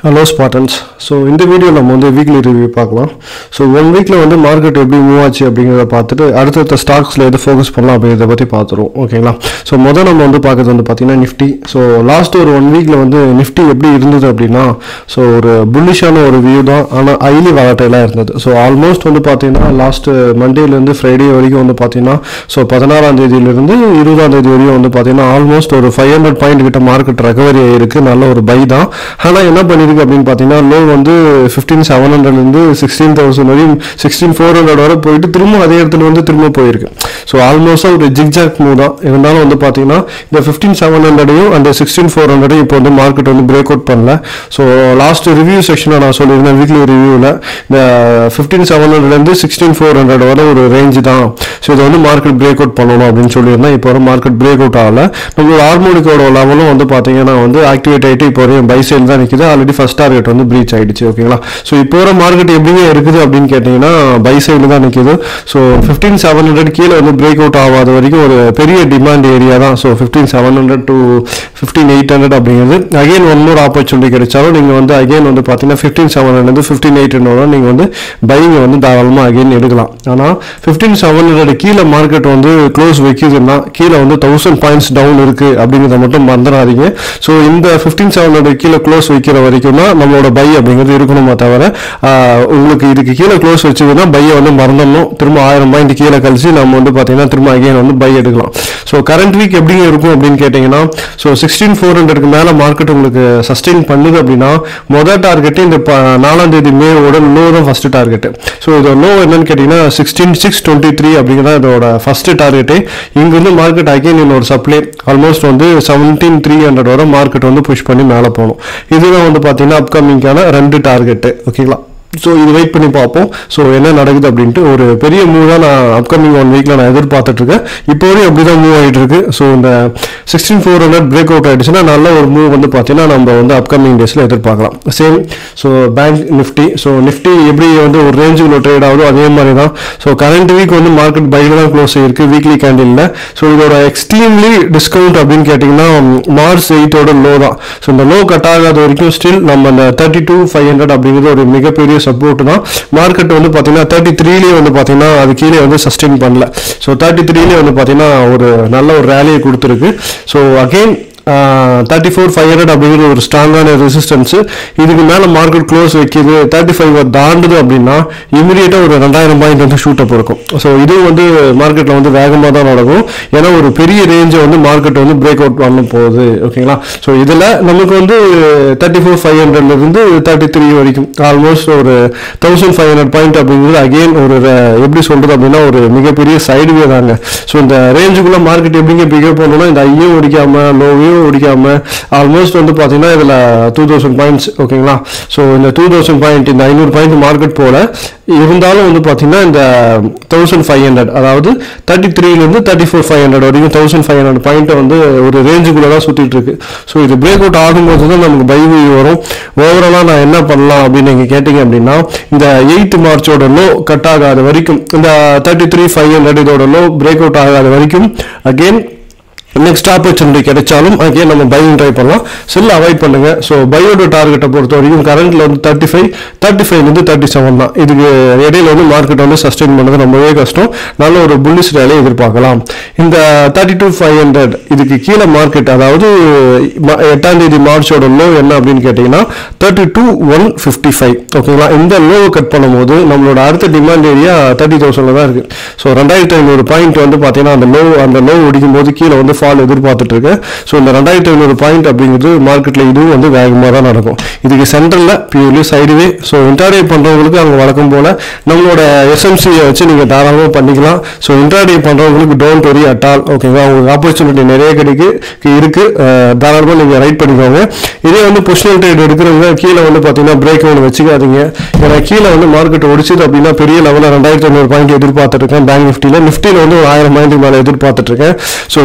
hello spartans so இந்த video நம்ம வந்து வீக்லி ரிவ்யூ பார்க்கலாம் ஸோ ஒன் வீக்கில் வந்து மார்க்கெட் எப்படி மூவ் ஆச்சு அப்படிங்கிறத பார்த்துட்டு அடுத்தடுத்த ஸ்டாக்ஸில் எது ஃபோக்கஸ் பண்ணலாம் அப்படிங்கிறத பற்றி பார்த்துருவோம் ஓகேங்களா ஸோ முதல் நம்ம வந்து பார்க்கறது வந்து பார்த்தீங்கன்னா நிஃப்டி ஸோ லாஸ்ட் ஒரு ஒன் வீக்கில் வந்து நிஃப்டி எப்படி இருந்தது அப்படின்னா ஸோ ஒரு புல்லிஷான ஒரு வியூ தான் ஆனால் ஹைலி வாலட்டைலாக இருந்தது ஸோ ஆல்மோஸ்ட் வந்து பார்த்தீங்கன்னா லாஸ்ட் மண்டேலேருந்து ஃப்ரைடே வரைக்கும் வந்து பார்த்தீங்கன்னா ஸோ பதினாறாம் தேதியிலிருந்து இருபதாம் தேதி வரையும் வந்து பார்த்தீங்கன்னா ஆல்மோஸ்ட் ஒரு ஃபைவ் ஹண்ட்ரட் பாயிண்ட் கிட்ட மார்க்கெட் ரெக்கவரி ஆயிருக்கு நல்ல ஒரு பை தான் ஆனால் என்ன பண்ணிருக்கு அப்படின்னு பார்த்தீங்கன்னா லோ வந்து ஃபிஃப்டீன் செவன் ஹண்ட்ரட்லேருந்து சிக்ஸ்டீன் தௌசண்ட் வரையும் சிக்ஸ்டீன் ஃபோர் ஹண்ட்ரட் வரை போயிட்டு திரும்ப அதே இடத்துல வந்து திரும்ப போயிருக்கு ஸோ ஆல்மோஸ்டாக ஒரு ஜிக்ஜாக் மூவ் தான் இருந்தாலும் வந்து பார்த்தீங்கன்னா இந்த ஃபிஃப்டீன் செவன் ஹண்ட்ரடையும் அந்த சிக்ஸ்டீன் ஃபோர் ஹண்ட்ரடையும் இப்போ வந்து மார்க்கெட் வந்து பிரேக் அவுட் பண்ணல ஸோ லாஸ்ட் ரிவ்யூ செக்ஷனில் நான் சொல்லியிருந்தேன் வீக்லி ரிவ்யூவில் இந்த ஃபிஃப்டீன் செவன் ஹண்ட்ரட்லேருந்து சிக்ஸ்டீன் ஃபோர் ஹண்ட்ரட் வரை ஒரு ரேஞ்சு தான் ஸோ இதை வந்து மார்க்கெட் பிரேக் அவுட் பண்ணணும் அப்படின்னு சொல்லியிருந்தேன் இப்போ வரை மார்க்கெட் பிரேக் அவுட் ஆகல நம்மளோட ஹார்மோனிக்கோட லெவலும் வந்து பார்த்தீங்கன்னா வந்து ஆக்டிவேட் ஆகிட்டு இப்போ வரையும் பை சைடு தான் நிற்குது ஆல்ரெடி ஃபர்ஸ்ட் டார்கெட் வந்து ப்ரீச் ஆயிடுச்சு ஓகேங்களா ஸோ இப்போ வர மார்க்கெட் எப்படிங்க இருக்குது அப்படின்னு கேட்டிங்கன்னா பை சைடு தான் நிற்குது ஸோ ஃபிஃப்டீன் செவன் ஹண்ட்ரட் கீழே வந்து பிரேக் அவுட் ஆகாத வரைக்கும் ஒரு பெரிய டிமாண்ட் ஏரியா தான் so fifteen seven hundred to fifteen eight hundred அப்படிங்கிறது அகைன் ஒன் மோர் ஆப்பர்ச்சுனிட்டி கிடைச்சாலும் நீங்கள் வந்து அகைன் வந்து பார்த்தீங்கன்னா fifteen seven hundred fifteen eight hundred நீங்கள் வந்து பையிங் வந்து தாராளமாக அகைன் எடுக்கலாம் ஆனால் ஃபிஃப்டீன் செவன் ஹண்ட்ரட் கீழே மார்க்கெட் வந்து க்ளோஸ் வைக்குதுன்னா கீழே வந்து தௌசண்ட் பாயிண்ட்ஸ் டவுன் இருக்குது அப்படிங்கிறத மட்டும் மறந்துடாதீங்க ஸோ இந்த ஃபிஃப்டீன் செவன் ஹண்ட்ரட் கீழே க்ளோஸ் வைக்கிற வரைக்கும் தான் நம்மளோட பை அப்படிங்கிறது இருக்கணுமா தவிர ஆஹ், உங்களுக்கு இதுக்கு கீழே க்ளோஸ் வச்சதுன்னா பையை வந்து மறந்துடணும் திரும்ப ஆயிரம் பாயிண்ட் கீழே கழிச்சு நம்ம வந்து பார்த்தீங்கன்னா திரும்ப அகைன் வந்து பை எடுக்கலாம் ஸோ கரண்ட் வீக் எப்படிங்க இருக்கும் அப்படின்னு கேட்டிங்கன்னா ஸோ சிக்ஸ்டீன் ஃபோர் ஹண்ட்ரட்க்கு மேலே மார்க்கெட் உங்களுக்கு சஸ்டெயின் பண்ணுது அப்படின்னா மொதல் டார்கெட்டு இந்த ப- நாலாம் தேதி மேவோட லோ தான் ஃபர்ஸ்ட் டார்கெட்டு ஸோ இதோட லோ என்னன்னு கேட்டிங்கன்னா சிக்ஸ்டீன் சிக்ஸ் டுவெண்ட்டி த்ரீ அப்படிங்கிறத இதோட ஃபர்ஸ்ட் டார்கெட்டு இங்கிருந்து மார்க்கெட் அகைன் இன்னொரு சப்ளை ஆல்மோஸ்ட் வந்து செவன்டீன் த்ரீ ஹண்ட்ரட் வரை மார்க்கெட் வந்து புஷ் பண்ணி மேலே போகணும் இதுதான் வந்து பார்த்தீங்கன்னா அப்கமிங்கான ரெண்டு டார்கெட்டு ஓகேங்களா ஸோ இது வெயிட் பண்ணி பார்ப்போம் ஸோ என்ன நடக்குது அப்படின்ட்டு ஒரு பெரிய மூவ் தான் நான் அப்கமிங் ஒன் வீக்கில் நான் எதிர்பார்த்துட்டு இருக்கேன் இப்போ வரையும் அப்படி தான் மூவ் ஆகிட்டு இருக்கு ஸோ இந்த sixteen four hundred break out ஆயிடுச்சுன்னா நல்ல ஒரு மூவ் வந்து பார்த்தீங்கன்னா நம்ம வந்து அப்கமிங் டேஸில் எதிர்பார்க்கலாம் same so bank Nifty so Nifty எப்படி வந்து ஒரு ரேஞ்சுக்குள்ள ட்ரேட் ஆகுதோ அதே மாதிரி தான் ஸோ கரண்ட் வீக் வந்து மார்க்கெட் பையில் தான் க்ளோஸ் ஆயிருக்கு வீக்லி கேண்டிலில் ஸோ இதோட எக்ஸ்ட்ரீம்லி டிஸ்கவுண்ட் அப்படின்னு கேட்டிங்கன்னா மார்ச் எயிட்டோட லோ தான் ஸோ இந்த லோ கட் ஆகாத வரைக்கும் ஸ்டில் நம்ம இந்த தேர்ட்டி டூ ஃபைவ் ஹண்ட்ரட் அப்படிங்கிறது ஒரு மிகப்பெரிய சப்போர்ட் தான் மார்க்கெட் வந்து பார்த்தீங்கன்னா தேர்ட்டி த்ரீலேயே வந்து பார்த்தீங்கன்னா அது கீழே வந்து சஸ்டெயின் பண்ணல ஸோ தேர்ட்டி த்ரீலேயே வந்து பார்த்தீங்கன்னா ஒரு நல்ல ஒரு ரேலியை கொடுத்துருக்கு so again thirty four five hundred அப்படிங்கிற ஒரு ஸ்ட்ராங்கான ரெசிஸ்டன்ஸு இதுக்கு மேலே மார்க்கெட் க்ளோஸ் வைக்கிது தேர்ட்டி ஃபைவ் தாண்டுது அப்படின்னா இமீடியட்டாக ஒரு ரெண்டாயிரம் பாயிண்ட் வந்து ஷூட் அப் இருக்கும் ஸோ இதுவும் வந்து மார்க்கெட்டில் வந்து வேகமாக தான் நடக்கும் ஏன்னா ஒரு பெரிய ரேஞ்சை வந்து மார்க்கெட் வந்து பிரேக் அவுட் பண்ண போகுது ஓகேங்களா ஸோ இதில் நமக்கு வந்து தேர்ட்டி ஃபோர் ஃபைவ் ஹண்ட்ரட்லேருந்து தேர்ட்டி த்ரீ வரைக்கும் ஆல்மோஸ்ட் ஒரு தௌசண்ட் ஃபைவ் ஹண்ட்ரட் பாயிண்ட் அப்படிங்கிறது அகெயின் ஒரு ர- எப்படி சொல்கிறது அப்படின்னா ஒரு மிகப்பெரிய சைடுவே தாங்க ஸோ இந்த ரேஞ்சுக்குள்ளே மார்க்கெட் எப்படிங்க பிகேவ் பண்ணணும்னா இந்த ஐயும் ஒடிக்காம லோவையும் ஒடிக்காம ஆல்மோஸ்ட் வந்து பார்த்தீங்கன்னா இதில் டூ தௌசண்ட் பாயிண்ட்ஸ் ஓகேங்களா ஸோ இந்த டூ தௌசண்ட் பாயிண்ட் இந்த ஐநூறு பாயிண்ட் மார்க்கெட் போல இருந்தாலும் வந்து பார்த்தீங்கன்னா இந்த தௌசண்ட் ஃபைவ் ஹண்ட்ரட் அதாவது தேர்ட்டி த்ரீலேருந்து தேர்ட்டி ஃபோர் ஃபைவ் ஹண்ட்ரட் வரைக்கும் தௌசண்ட் ஃபைவ் ஹண்ட்ரட் பாயிண்ட் வந்து ஒரு ரேஞ்சுக்குள்ளே தான் சுற்றிட்டு இருக்கு ஸோ இது பிரேக் அவுட் ஆகும்போது தான் நமக்கு பை வரும் ஓவராலாக நான் என்ன பண்ணலாம் அப்படின்னு நீங்கள் கேட்டிங்க அப்படின்னா இந்த எயித் மார்ச்சோட லோ கட் ஆகாத வரைக்கும் இந்த தேர்ட்டி த்ரீ ஃபைவ் ஹண்ட்ரட் இதோட லோ பிரேக் அவுட் ஆகாத வரைக்கும் அகெயின் நெக்ஸ்ட் ஆப்பர்ச்சுனிட்டி கிடைச்சாலும் அகேன் நம்ம பையிங் ட்ரை பண்ணலாம் செல் அவாய்ட் பண்ணுங்க ஸோ பையோட டார்கெட்டை பொறுத்த வரைக்கும் கரண்ட்ல வந்து தேர்ட்டி ஃபைவ் தேர்ட்டி ஃபைவ்லேருந்து தேர்ட்டி செவன் தான் இதுக்கு இடையில வந்து மார்க்கெட் வந்து சஸ்டெயின் பண்ணது ரொம்பவே கஷ்டம் நல்ல ஒரு புல்லிஸ் ரேலியை எதிர்பார்க்கலாம் இந்த தேர்ட்டி டூ ஃபைவ் ஹண்ட்ரட் இதுக்கு கீழே மார்க்கெட் அதாவது ம- எட்டாம் தேதி மார்ச்சோட லோ என்ன அப்படின்னு கேட்டிங்கன்னா thirty two one fifty five ஓகேங்களா இந்த லோ கட் பண்ணும்போது நம்மளோட அடுத்த டிமாண்ட் ஏரியா தேர்ட்டி தௌசண்ட்ல தான் இருக்கு ஸோ ரெண்டாயிரத்தி ஐநூறு பாயிண்ட் வந்து பார்த்தீங்கன்னா அந்த லோ அந்த லோ ஒடிக்கும் போது கீழே வந்து ஃபால் எதிர்பார்த்துட்டு இருக்கேன் ஸோ இந்த ரெண்டாயிரத்தி ஐநூறு பாயிண்ட் அப்படிங்கிறது மார்க்கெட்டில் இதுவும் வந்து வேகமாக தான் நடக்கும் இதுக்கு சென்டரில் பியூர்லி சைடுவே ஸோ இன்ட்ராடே பண்ணுறவங்களுக்கு அங்கே வழக்கம் போல் நம்மளோட எஸ்எம்சியை வச்சு நீங்கள் தாராளமாக பண்ணிக்கலாம் ஸோ இன்ட்ராடே பண்ணுறவங்களுக்கு டோன்ட் வரி அட் ஆல் ஓகேங்களா உங்களுக்கு ஆப்பர்ச்சுனிட்டி நிறைய கிடைக்கு இருக்கு அஹ், தாராளமாக நீங்கள் ரைட் பண்ணிக்கோங்க இதே வந்து பொசிஷனல் ட்ரேட் எடுக்கிறவங்க கீழே வந்து பார்த்தீங்கன்னா பிரேக் ஒன்று வச்சுக்காதீங்க ஏன்னா கீழே வந்து மார்க்கெட் ஒடிச்சது அப்படின்னா பெரிய லெவலில் ரெண்டாயிரத்தி ஐநூறு பாயிண்ட் எதிர்பார்த்துட்டு இருக்கேன் பேங்க் நிஃப்டியில் நிஃப்டியில் வந்து ஒரு ஆயிரம் பாயிண்ட் மேலே எதிர்பார்த்துட்டு இருக்கேன் ஸோ கீழே வந்து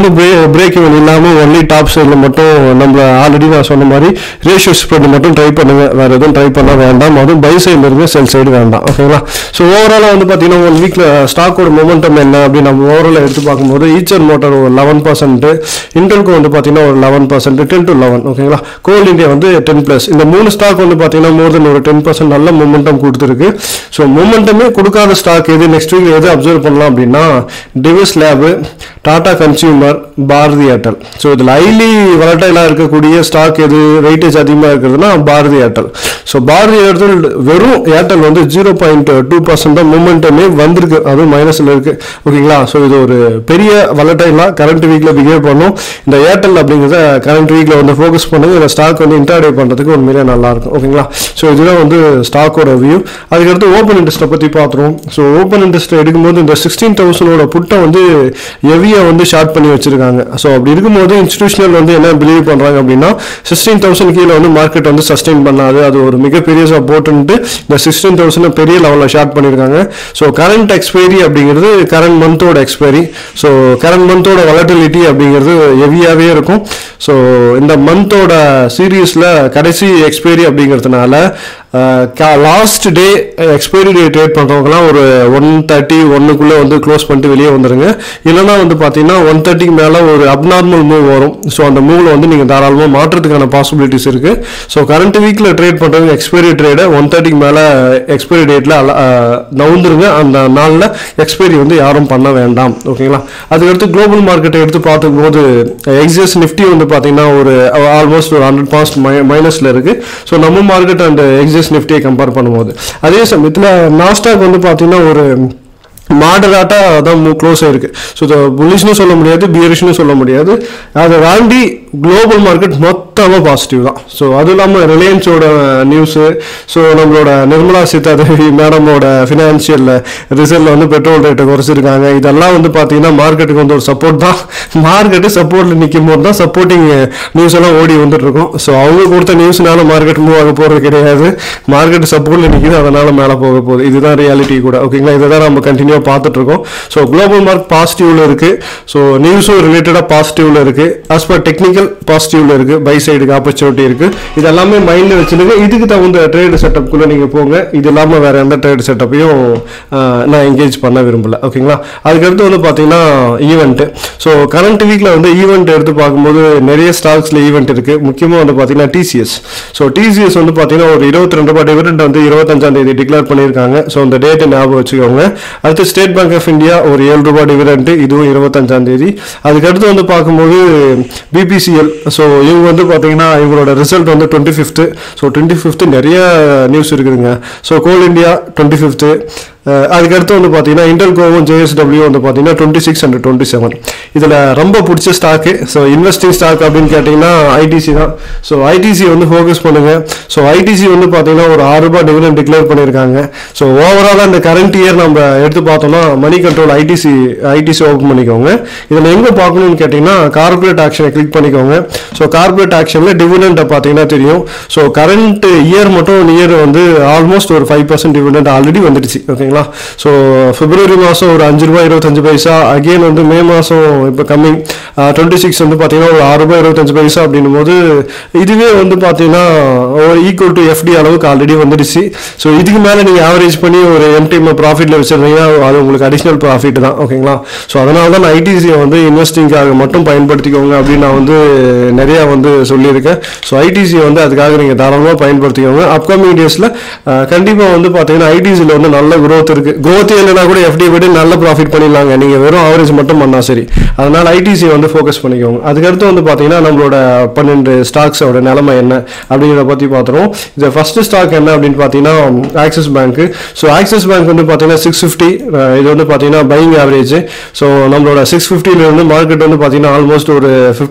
வந்து பிரேக் இவன் இல்லாமல் ஒன்லி டாப் சைடில் மட்டும் நம்ம ஆல்ரெடி நான் சொன்ன மாதிரி ரேஷியோ ஸ்ப்ரெட் மட்டும் ட்ரை பண்ணுங்க வேற எதுவும் ட்ரை பண்ண வேண்டாம் அதுவும் பை சைடில் இருந்து செல் சைடு வேண்டாம் ஓகேங்களா ஸோ ஓவராலாக வந்து பார்த்தீங்கன்னா ஒன் வீக்கில் ஸ்டாக்கோட மொமெண்டம் என்ன அப்படின்னு நம்ம ஓவராலாக எடுத்து பார்க்கும்போது ஈச்சர் மோட்டார் ஒரு லெவன் பர்சன்ட் இன்டெல்கோ வந்து பார்த்தீங்கன்னா ஒரு eleven percent ten to eleven ஓகேங்களா கோல் இந்தியா வந்து டென் ப்ளஸ் இந்த மூணு ஸ்டாக் வந்து பார்த்தீங்கன்னா மோர் தென் ஒரு டென் பர்சன்ட் நல்ல மொமெண்டம் கொடுத்துருக்கு ஸோ மொமெண்டமே கொடுக்காத ஸ்டாக் எது நெக்ஸ்ட் வீக் எது அப்சர்வ் பண்ணலாம் அப்படின்னா டிவிஸ் லேபு டாடா கன்சியூமர் பாரதி ஏர்டெல் ஸோ இதில் ஹைலி வளட்டைலாக இருக்கக்கூடிய ஸ்டாக் எது வெயிட்டேஜ் அதிகமாக இருக்கிறதுனா பாரதி ஏர்டெல் ஸோ பாரதி ஏர்டெல் வெறும் ஏர்டெல் வந்து ஜீரோ பாயிண்ட் டூ பர்சன்ட் தான் மூமெண்டமே வந்திருக்கு அதுவும் மைனஸில் இருக்குது ஓகேங்களா ஸோ இது ஒரு பெரிய வளட்டைலாக கரண்ட் வீக்கில் பிஹேவ் பண்ணும் இந்த ஏர்டெல் அப்படிங்கிறத கரண்ட் வீக்கில் வந்து ஃபோக்கஸ் பண்ணுங்க இந்த ஸ்டாக் வந்து இன்டர்டே பண்ணுறதுக்கு உண்மையிலே நல்லாயிருக்கும் ஓகேங்களா ஸோ இதுதான் வந்து ஸ்டாக்கோட வியூ அதுக்கடுத்து ஓப்பன் இன்ட்ரெஸ்ட்டை பற்றி பார்த்துருவோம் ஸோ ஓப்பன் இன்ட்ரெஸ்ட் எடுக்கும்போது இந்த சிக்ஸ்டீன் தௌசண்டோட புட்டை வந்து ஹெவியாக வந்து ஷார்ட் பண்ணி வச்சிருக்காங்க ஸோ அப்படி இருக்கும்போது இன்ஸ்டியூஷனல் வந்து என்ன பிலீவ் பண்ணுறாங்க அப்படின்னா சிக்ஸ்டீன் தௌசண்ட் கீழே வந்து மார்க்கெட் வந்து சஸ்டெயின் பண்ணாது அது ஒரு மிகப்பெரிய சப்போர்ட்டுன்ட்டு இந்த சிக்ஸ்டீன் தௌசண்ட் பெரிய லெவலில் ஷார்ட் பண்ணியிருக்காங்க ஸோ கரண்ட் எக்ஸ்பைரி அப்படிங்கிறது கரண்ட் மந்தோட எக்ஸ்பைரி ஸோ கரண்ட் மந்தோட வலட்டிலிட்டி அப்படிங்கிறது ஹெவியாகவே இருக்கும் ஸோ இந்த மந்தோட சீரீஸில் கடைசி எக்ஸ்பைரி அப்படிங்கிறதுனால last day expiry day trade பண்ணுறவங்கலாம் ஒரு ஒன் தேர்ட்டி ஒன்றுக்குள்ளே வந்து க்ளோஸ் பண்ணிட்டு வெளியே வந்துடுங்க இல்லைனா வந்து பார்த்தீங்கன்னா ஒன் தேர்ட்டிக்கு மேலே ஒரு அப்நார்மல் மூவ் வரும் ஸோ அந்த மூவில் வந்து நீங்கள் தாராளமாக மாற்றுறதுக்கான பாசிபிலிட்டிஸ் இருக்குது ஸோ கரண்ட் வீக்கில் ட்ரேட் பண்ணுறவங்க எக்ஸ்பைரி ட்ரேடை ஒன் தேர்ட்டிக்கு மேலே எக்ஸ்பைரி டேட்டில் நவுந்துருங்க அந்த நாளில் எக்ஸ்பைரி வந்து யாரும் பண்ண வேண்டாம் ஓகேங்களா அதுக்கடுத்து குளோபல் மார்க்கெட்டை எடுத்து பார்த்துக்கும் போது எக்ஸிஎஸ் நிஃப்டி வந்து பார்த்தீங்கன்னா ஒரு ஆல்மோஸ்ட் ஒரு ஹண்ட்ரட் பாயிண்ட்ஸ் மைனஸில் இருக்குது ஸோ நம்ம மார்க்கெட் அண்ட் எக்ஸிஎஸ் நிஃப்டியை கம்பேர் பண்ணும்போது அதே சமயத்தில் நாஸ்டாக் வந்து பார்த்தீங்கன்னா ஒரு மாடராட்டாக தான் க்ளோஸ் ஆயிருக்கு ஸோ இதை புலிஷ்னு சொல்ல முடியாது பியரிஷ்னு சொல்ல முடியாது அதை தாண்டி குளோபல் மார்க்கெட் மொத்தமாக பாசிட்டிவ் தான் ஸோ அதுவும் இல்லாமல் ரிலையன்ஸோட நியூஸு ஸோ நம்மளோட நிர்மலா சீதாதேவி மேடமோட ஃபினான்ஷியல் ரிசல்ட்டில் வந்து பெட்ரோல் ரேட்டை குறைச்சிருக்காங்க இதெல்லாம் வந்து பார்த்தீங்கன்னா மார்க்கெட்டுக்கு வந்து ஒரு சப்போர்ட் தான் மார்க்கெட்டு சப்போர்ட்டில் நிற்கும் போது தான் சப்போர்ட்டிங் நியூஸ் எல்லாம் ஓடி வந்துட்டு இருக்கும் ஸோ அவங்க கொடுத்த நியூஸ்னால மார்க்கெட் மூவ் ஆக போகிறது கிடையாது மார்க்கெட் சப்போர்ட்டில் நிற்கிது அதனால் மேலே போக போகுது இதுதான் ரியாலிட்டி கூட ஓகேங்களா இதை தான் நம்ம கண்டினியூ பார்த்துட்டு இருக்கோம் ஸோ குளோபல் மார்க் பாசிட்டிவ்ல இருக்கு ஸோ நியூஸும் ரிலேட்டடாக பாசிட்டிவ்ல இருக்கு ஆஸ் பர் டெக்னிக்கல் பாசிட்டிவ்ல இருக்கு பை சைடுக்கு ஆப்பர்ச்சுனிட்டி இருக்கு இது எல்லாமே மைண்டில் வச்சுருங்க இதுக்கு தகுந்த ட்ரேடு செட்டப்குள்ளே நீங்கள் போங்க இது இல்லாமல் வேற எந்த ட்ரேடு செட்டப்பையும் நான் என்கேஜ் பண்ண விரும்பல ஓகேங்களா அதுக்கடுத்து வந்து பார்த்தீங்கன்னா ஈவெண்ட்டு ஸோ கரண்ட் வீக்கில் வந்து ஈவெண்ட் எடுத்து பார்க்கும்போது நிறைய ஸ்டாக்ஸில் ஈவெண்ட் இருக்கு முக்கியமாக வந்து பார்த்தீங்கன்னா டிசிஎஸ் ஸோ டிசிஎஸ் வந்து பார்த்தீங்கன்னா ஒரு இருபத்தி ரெண்டு ரூபாய் டிவிடெண்ட் வந்து இருபத்தஞ்சாம் தேதி டிக்ளேர் பண்ணியிருக்காங்க ஸோ அந்த டேட்டை ஞாபகம் வச்சுக்கோங்க அடுத்து ஸ்டேட் பேங்க் ஆஃப் இந்தியா ஒரு ஏழு ரூபாய் டிவிடெண்ட் இதுவும் இருபத்தஞ்சாம் தேதி அதுக்கடுத்து வந்து பார்க்கும்போது பிபிசிஎல் ஸோ இவங்க வந்து பார்த்தீங்கன்னா இவங்களோட ரிசல்ட் வந்து twenty fifth so twenty fifth நிறைய நியூஸ் இருக்குதுங்க so coal India twenty fifth அதுக்கடுத்து வந்து பார்த்தீங்கன்னா இன்டெல்கோவும் ஜேஎஸ்டபிள்யூ வந்து பார்த்தீங்கன்னா twenty six and twenty seven இதில் ரொம்ப பிடிச்ச ஸ்டாக்கு ஸோ இன்வெஸ்டிங் ஸ்டாக் அப்படின்னு கேட்டிங்கன்னா ஐடிசி தான் ஸோ ஐடிசி வந்து ஃபோக்கஸ் பண்ணுங்கள் ஸோ ஐடிசி வந்து பார்த்தீங்கன்னா ஒரு ஆறு ரூபாய் டிவிடன் டிக்ளேர் பண்ணியிருக்காங்க ஸோ ஓவராலாக இந்த கரண்ட் இயர் நம்ம எடுத்து பார்த்தோம்னா money control ITC ITC open பண்ணிக்கோங்க இதில் எங்கே பார்க்கணும்னு கேட்டிங்கன்னா கார்பரேட் ஆக்ஷனை கிளிக் பண்ணிக்கோங்க ஸோ கார்பரேட் ஆக்ஷனில் டிவிடெண்ட்டை பார்த்தீங்கன்னா தெரியும் ஸோ கரண்ட் இயர் மட்டும் இயர் வந்து ஆல்மோஸ்ட் ஒரு ஃபைவ் பர்சன்ட் டிவிடெண்ட் ஆல்ரெடி வந்துடுச்சு ஓகேங்களா ஸோ பிப்ரவரி மாதம் ஒரு அஞ்சு ரூபாய் இருபத்தஞ்சு பைசா அகெயின் வந்து மே மாதம் இப்போ கம்மிங் டுவெண்ட்டி சிக்ஸ் வந்து பார்த்தீங்கன்னா ஒரு ஆறு ரூபாய் இருபத்தஞ்சு பைசா அப்படின்னும் போது இதுவே வந்து பார்த்தீங்கன்னா ஒரு ஈக்குவல் டு எஃப்டி அளவுக்கு ஆல்ரெடி வந்துடுச்சு ஸோ இதுக்கு மேலே நீங்கள் ஆவரேஜ் பண்ணி ஒரு எம்டிஎம் ப்ராஃபிட்டில் வச்சிருந்தீங்கன்னா அது உங்களுக்கு அடிஷ்னல் ப்ராஃபிட் தான் ஓகேங்களா ஸோ அதனால தான் நான் ஐடிசியை வந்து இன்வெஸ்டிங்காக மட்டும் பயன்படுத்திக்கோங்க அப்படின்னு நான் வந்து நிறையா வந்து சொல்லியிருக்கேன் ஸோ ஐடிசியை வந்து அதுக்காக நீங்கள் தாராளமாக பயன்படுத்திக்கோங்க அப்கமிங் டேஸில் கண்டிப்பாக வந்து பார்த்தீங்கன்னா ஐடிசியில் வந்து நல்ல growth இருக்கு growth இல்லைனா கூட எஃப்டி விட நல்ல ப்ராஃபிட் பண்ணிடலாங்க நீங்கள் வெறும் ஆவரேஜ் மட்டும் பண்ணால் சரி அதனால் ஐடிசி வந்து ஃபோக்கஸ் பண்ணிக்கோங்க அதுக்கடுத்து வந்து பார்த்தீங்கன்னா நம்மளோட பன்னெண்டு ஸ்டாக்ஸோட நிலைமை என்ன அப்படிங்கிறத பற்றி பார்த்துருவோம் இது ஃபர்ஸ்ட் ஸ்டாக் என்ன அப்படின்னு பார்த்தீங்கன்னா Axis bank so Axis bank வந்து பார்த்தீங்கன்னா சிக்ஸ் ஃபிஃப்டி இது வந்து பார்த்தீங்கன்னா பையிங் ஆவரேஜ் ஸோ நம்மளோட சிக்ஸ் ஃபிஃப்டிலேருந்து மார்க்கெட் வந்து பார்த்தீங்கன்னா ஆல்மோஸ்ட் ஒரு ஃபிஃப்டி பாயிண்ட்ஸ்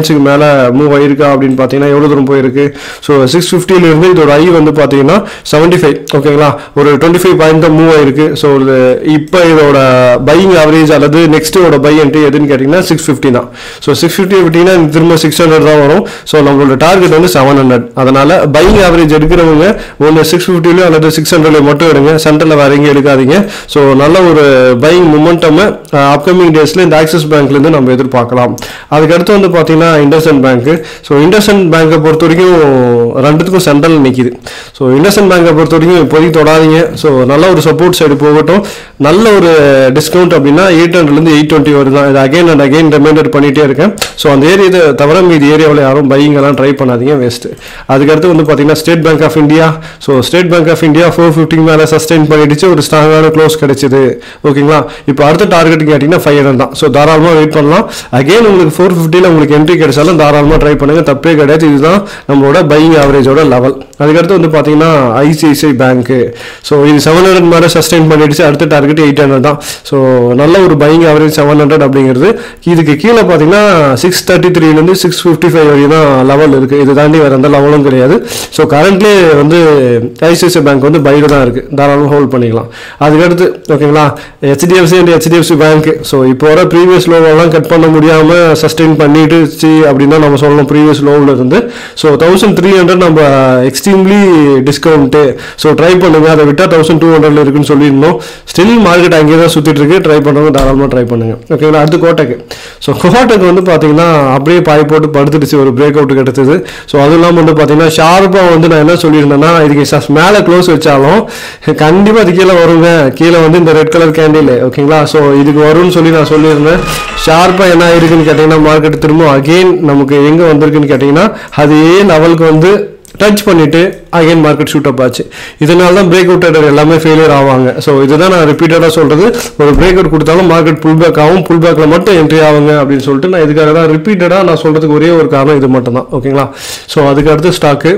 பாயிண்ட்ஸுக்கு மேலே மூவ் ஆயிருக்கா அப்படின்னு பார்த்தீங்கன்னா எவ்வளோ தூரம் போயிருக்கு ஸோ சிக்ஸ் ஃபிஃப்டியிலிருந்து இதோட ஐ வந்து பார்த்தீங்கன்னா செவன்ட்டி ஃபைவ் ஓகேங்களா ஒரு டுவெண்ட்டி ஃபைவ் பாயிண்ட் தான் மூவ் ஆயிருக்கு ஸோ இது இப்போ இதோட பையிங் ஆவரேஜ் அல்லது நெக்ஸ்ட்டோட பை என்ட்ரி எதுன்னு கேட்டிங்கன்னா சிக்ஸ் ஃபிஃப்டி தான் ஸோ சிக்ஸ் ஃபிஃப்டி விட்டிங்கன்னா திரும்ப சிக்ஸ் ஹண்ட்ரட் தான் வரும் ஸோ நம்மளோட டார்கெட் வந்து செவன் ஹண்ட்ரட் அதனால் பையிங் ஆவரேஜ் எடுக்கிறவங்க ஒன்று சிக்ஸ் ஃபிஃப்டிலையோ அல்லது சிக்ஸ் ஹண்ட்ரட்லையோ மட்டும் எடுங்க சென்டரில் வேற எங்கேயும் எடுக்காதீங்க ஸோ நல்ல ஒரு பையிங் மூமெண்டம் அப்கமிங் டேஸில் இந்த ஆக்சிஸ் பேங்க்லேருந்து நம்ம எதிர்பார்க்கலாம் அதுக்கடுத்து வந்து பார்த்தீங்கன்னா இண்டஸ்இண்ட் பேங்க் ஸோ இண்டஸ்இண்ட் பேங்கை பொறுத்த வரைக்கும் ரெண்டுத்துக்கும் சென்ட்ரல் நிற்கிது ஸோ இண்டஸ்இண்ட் பேங்கை பொறுத்த வரைக்கும் இப்போதைக்கு தொடாதீங்க ஸோ நல்ல ஒரு சப்போர்ட் சைடு போகட்டும் நல்ல ஒரு டிஸ்கவுண்ட் அப்படின்னா எயிட் ஹண்ட்ரட்லேருந்து எயிட் டுவெண்ட்டி வருது தான் இது அகைன் அண்ட் அகைன் ரிமைண்டர் பண்ணிகிட்டே இருக்கேன் ஸோ அந்த ஏரியா தவிர மீதி ஏரியாவில் யாரும் பையிங் எல்லாம் ட்ரை பண்ணாதீங்க வேஸ்ட்டு அதுக்கடுத்து வந்து பார்த்தீங்கன்னா State Bank of India so State Bank of India four ஃபிஃப்டிக்கு மேலே சஸ்டெயின் பண்ணிடுச்சு ஒரு ஸ்ட்ராங்கான க்ளோஸ் கிடைச்சிது ஓகேங்களா இப்போ அடுத்த டார்கெட் கேட்டிங்கன்னா ஃபைவ் ஹண்ட்ரட் தான் ஸோ தாராளமாக வெயிட் பண்ணலாம் அகைன் உங்களுக்கு ஃபோர் ஃபிஃப்டியில் உங்களுக்கு என்ட்ரி கிடைச்சாலும் தாராளமாக ட்ரை பண்ணுங்க தப்பே கிடையாது இதுதான் நம்மளோட பையிங் ஆவரேஜோட லெவல் அதுக்கடுத்து வந்து பார்த்தீங்கன்னா ஐசிஐசிஐ பேங்க்கு ஸோ இது செவன் ஹண்ட்ரட் மேலே சஸ்டெயின் பண்ணிடுச்சு அடுத்த டார்கெட் எயிட் ஹண்ட்ரட் தான் ஸோ நல்ல ஒரு பையிங் ஆவரேஜ் செவன் ஹண்ட்ரட் அப்படிங்கிறது இதுக்கு கீழே பார்த்தீங்கன்னா சிக்ஸ் தேர்ட்டி த்ரீலேருந்து சிக்ஸ் ஃபிஃப்டி ஃபைவ் வரையும் தான் லெவல் இருக்குது இது தாண்டி வேறு எந்த லெவலும் கிடையாது ஸோ கரண்ட்லி வந்து ஐசிஐசிஐ பேங்க் வந்து பைடு தான் இருக்குது தாராளமாக ஹோல்ட் பண்ணிக்கலாம் அதுக்கடுத்து ஓகேங்களா HDFC and HDFC bank so இப்போ வர ப்ரீவியஸ் லோவெல்லாம் கட் பண்ண முடியாமல் சஸ்டெயின் பண்ணிட்டு சி அப்படின்னா நம்ம சொல்லணும் ப்ரீவியஸ் லோவில் இருந்து ஸோ தௌசண்ட் த்ரீ ஹண்ட்ரட் நம்ம எக்ஸ்ட்ரீம்லி டிஸ்கவுண்ட்டு ஸோ ட்ரை பண்ணுங்க அதை விட்டால் தௌசண்ட் டூ ஹண்ட்ரட்ல இருக்குன்னு சொல்லியிருந்தோம் ஸ்டில் மார்க்கெட் அங்கேயே தான் சுற்றிட்டு இருக்கு ட்ரை பண்ணுறவங்க தாராளமாக ட்ரை பண்ணுங்க ஓகேங்களா அடுத்து கோட்டக்கு ஸோ கோட்டக்கு வந்து பார்த்தீங்கன்னா அப்படியே பாய் போட்டு படுத்துடுச்சு ஒரு பிரேக் அவுட் கிடைச்சது ஸோ அதுவும் இல்லாமல் வந்து பார்த்தீங்கன்னா ஷார்ப்பாக வந்து நான் என்ன சொல்லியிருந்தேன்னா இதுக்கு ச- மேலே க்ளோஸ் வச்சாலும் கண்டிப்பாக அது கீழே வருங்க கீழே வந்து இந்த ரெட் கலர் கேண்டில் ஓகேங்களா ஸோ இதுக்கு வரும்னு சொல்லி நான் சொல்லியிருந்தேன் ஷார்ப்பாக என்ன இருக்குன்னு கேட்டிங்கன்னா மார்க்கெட் திரும்ப அகெயின் நமக்கு எங்கே வந்திருக்குன்னு கேட்டிங்கன்னா அதே லெவலுக்கு வந்து டச் பண்ணிட்டு அகைன் மார்க்கெட் ஷூட் அப் ஆச்சு இதனால தான் பிரேக் அவுட் எல்லாமே ஃபெயிலியர் ஆவாங்க ஸோ இதுதான் நான் ரிப்பீட்டடாக சொல்றது ஒரு பிரேக் அவுட் கொடுத்தாலும் மார்க்கெட் புல் பேக் ஆகும் புல் பேக்கில் மட்டும் என்ட்ரி ஆகுங்க அப்படின்னு சொல்லிட்டு நான் இதுக்காக தான் ரிப்பீட்டடாக நான் சொல்றதுக்கு ஒரே ஒரு காரணம் இது மட்டும் தான் ஓகேங்களா ஸோ அதுக்கு அடுத்து ஸ்டாக்கு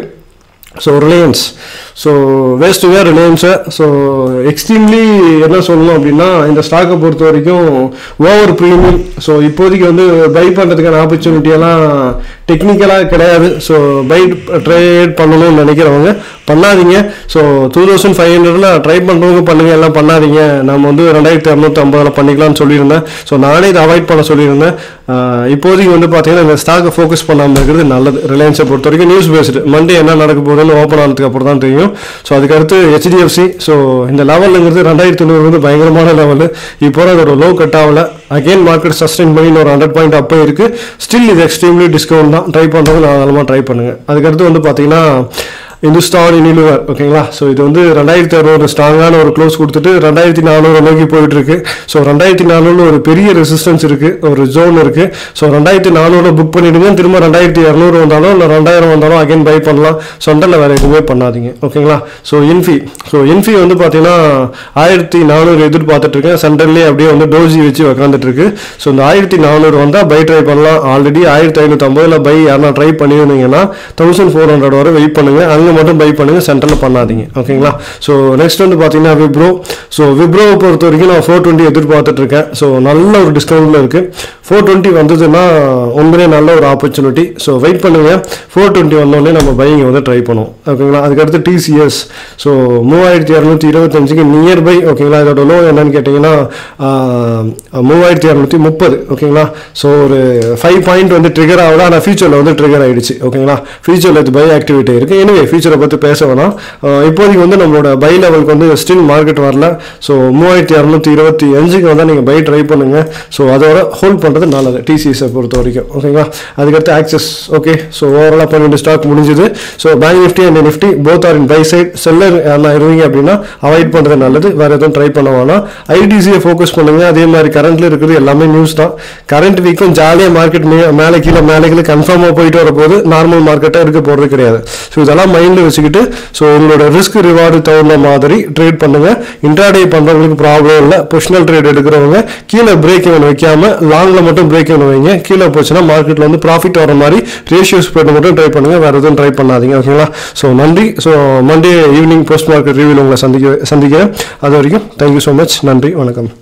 ஸோ ரிலையன்ஸ் ஸோ வேஸ்ட்டுங்க ரிலையன்ஸை ஸோ எக்ஸ்ட்ரீம்லி என்ன சொல்லணும் அப்படின்னா இந்த ஸ்டாக்கை பொறுத்த வரைக்கும் ஓவர் ப்ரீமியம் ஸோ இப்போதைக்கு வந்து பை பண்ணுறதுக்கான opportunity எல்லாம் டெக்னிக்கலாக கிடையாது ஸோ பை ட்ரேட் பண்ணணும்னு நினைக்கிறவங்க பண்ணாதீங்க ஸோ டூ தௌசண்ட் ஃபைவ் ஹண்ட்ரடில் ட்ரை பண்ணுறவங்க பண்ணுங்க எல்லாம் பண்ணாதீங்க நம்ம வந்து ரெண்டாயிரத்தி இரநூத்தி ஐம்பதில் பண்ணிக்கலாம்னு சொல்லியிருந்தேன் ஸோ நானே இதை அவாய்ட் பண்ண சொல்லியிருந்தேன் ஆஹ் இப்போதைக்கு வந்து பார்த்தீங்கன்னா இந்த ஸ்டாக்கை ஃபோக்கஸ் பண்ணாமல் இருக்கிறது நல்லது ரிலையன்ஸை பொறுத்த வரைக்கும் நியூஸ் பேஸ்டு மண்டே என்ன நடக்க போகுதுன்னு ஓப்பன் ஆனதுக்கு அப்புறம் தான் தெரியும் ஸோ அதுக்கடுத்து ஹெச்டிஎஃப்சி ஸோ இந்த லெவலுங்கிறது ரெண்டாயிரத்தி தொண்ணூறு வந்து பயங்கரமான லெவலு இப்போ அதோட லோ கட் ஆகல அகைன் மார்க்கெட் சஸ்டெயின் பண்ணி ஒரு ஹண்ட்ரட் பாயிண்ட் அப்போ இருக்கு ஸ்டில் இது எக்ஸ்ட்ரீம்லி டிஸ்கவுண்ட் தான் ட்ரை பண்ணுறவங்க தாராளமாக ட்ரை பண்ணுங்க அதுக்கடுத்து வந்து பார்த்தீங்கன்னா இந்துஸ்தான் இனிலுவர் ஓகேங்களா ஸோ இது வந்து ரெண்டாயிரத்தி அறுநூறு ஸ்ட்ராங்கான ஒரு க்ளோஸ் கொடுத்துட்டு ரெண்டாயிரத்தி நானூறு நோக்கி போயிட்டு இருக்கு ஸோ ரெண்டாயிரத்தி நானூறு ஒரு பெரிய ரெசிஸ்டன்ஸ் இருக்கு ஒரு ஜோன் இருக்கு ஸோ ரெண்டாயிரத்தி நானூறு புக் பண்ணிடுங்க திரும்ப ரெண்டாயிரத்தி இரநூறு வந்தாலும் இல்லை ரெண்டாயிரம் வந்தாலும் அகைன் பை பண்ணலாம் சொண்டல வேற எதுவுமே பண்ணாதீங்க ஓகேங்களா ஸோ இன்ஃபி ஸோ இன்ஃபி வந்து பார்த்தீங்கன்னா ஆயிரத்தி நானூறு எதிர்பார்த்துட்டு இருக்கேன் சென்டர்லேயே அப்படியே வந்து டோஜி வச்சு உக்காந்துட்டு இருக்கு ஸோ இந்த ஆயிரத்தி நானூறு வந்தால் பை ட்ரை பண்ணலாம் ஆல்ரெடி ஆயிரத்தி ஐநூற்றி ஐம்பதுல பை யாரா ட்ரை பண்ணியிருந்தீங்கன்னா தௌசண்ட் ஃபோர் ஹண்ட்ரட் வரை வெயிட் பண்ணுங்க அங்கே மட்டும் பை பண்ணுங்க சென்டரில் பண்ணாதீங்க ஓகேங்களா ஸோ நெக்ஸ்ட் வந்து பார்த்தீங்கன்னா விப்ரோ ஸோ விப்ரோவை பொறுத்த வரைக்கும் நான் ஃபோர் டுவெண்ட்டி எதிர்பார்த்துட்டு இருக்கேன் ஸோ நல்ல ஒரு டிஸ்கவுண்ட்ல இருக்கு ஃபோர் டுவெண்ட்டி வந்ததுன்னா உண்மையிலே நல்ல ஒரு ஆப்பர்ச்சுனிட்டி ஸோ வெயிட் பண்ணுங்க ஃபோர் டுவெண்ட்டி வந்தோடனே நம்ம பையிங் வந்து ட்ரை பண்ணுவோம் ஓகேங்களா அதுக்கடுத்து டிசிஎஸ் ஸோ மூவாயிரத்தி இரநூத்தி இருபத்தஞ்சுக்கு நியர் பை ஓகேங்களா இதோட லோ என்னன்னு கேட்டிங்கன்னா ஆஹ், மூவாயிரத்தி இரநூத்தி முப்பது ஓகேங்களா ஸோ ஒரு ஃபைவ் பாயிண்ட் வந்து ட்ரிகர் ஆகல ஆனால் ஃபியூச்சரில் வந்து ட்ரிகர் ஆயிடுச்சு ஓகேங்களா ஃபியூச்சரில் இது பை ஆக்டிவிட்டி இருக்கு எனவே ஃபியூச்சரை பற்றி பேச வேணாம் ஆஹ், இப்போதைக்கு வந்து நம்மளோட பை லெவலுக்கு வந்து ஸ்டில் மார்க்கெட் வரல ஸோ மூவாயிரத்தி இரநூத்தி இருபத்தி அஞ்சுக்கு வந்தால் நீங்கள் பை ட்ரை பண்ணுங்க ஸோ அதோட ஹோல்ட் பண்ணுறது நல்லது டிசிஎஸை பொறுத்த வரைக்கும் ஓகேங்களா அதுக்கடுத்து ஆக்சஸ் ஓகே ஸோ ஓவராலாக பன்னெண்டு ஸ்டாக் முடிஞ்சுது so bank Nifty and Nifty both are in buy side seller யாரா இருந்தீங்க அப்படின்னா அவாய்ட் பண்ணுறது நல்லது வேறு எதுவும் ட்ரை பண்ண வேணாம் ஐடிசியை ஃபோக்கஸ் பண்ணுங்க அதே மாதிரி கரண்ட்ல இருக்கிறது எல்லாமே நியூஸ் தான் கரண்ட் வீக்கும் ஜாலியாக மார்க்கெட் மேலே கீழே மேலே கீழே கன்ஃபார்மாக போயிட்டு வரப்போது நார்மல் மார்க்கெட்டாக இருக்க போகிறது கிடையாது ஸோ இதெல்லாம் மைண்டில் வச்சுக்கிட்டு ஸோ உங்களோட ரிஸ்க் ரிவார்டு தகுந்த மாதிரி ட்ரேட் பண்ணுங்க இன்ட்ராடே பண்ணுறவங்களுக்கு ப்ராப்ளம் இல்லை பொசிஷனல் ட்ரேட் எடுக்கிறவங்க கீழே பிரேக் இவன் வைக்காம லாங்கில் மட்டும் பிரேக் இவன் வைங்க கீழே போச்சுன்னா மார்க்கெட்டில் வந்து ப்ராஃபிட் வர மாதிரி ரேஷியோ ஸ்ப்ரெட் மட்டும் ட்ரை பண்ணுங்க வேறு எதுவும் ட்ரை பண்ணாதீங்க ஓகேங்களா ஸோ நன்றி so Monday evening post market ரிவ்யூவில் உங்களை சந்திக்க சந்திக்கிறேன் அது வரைக்கும் தேங்க்யூ ஸோ மச் நன்றி வணக்கம்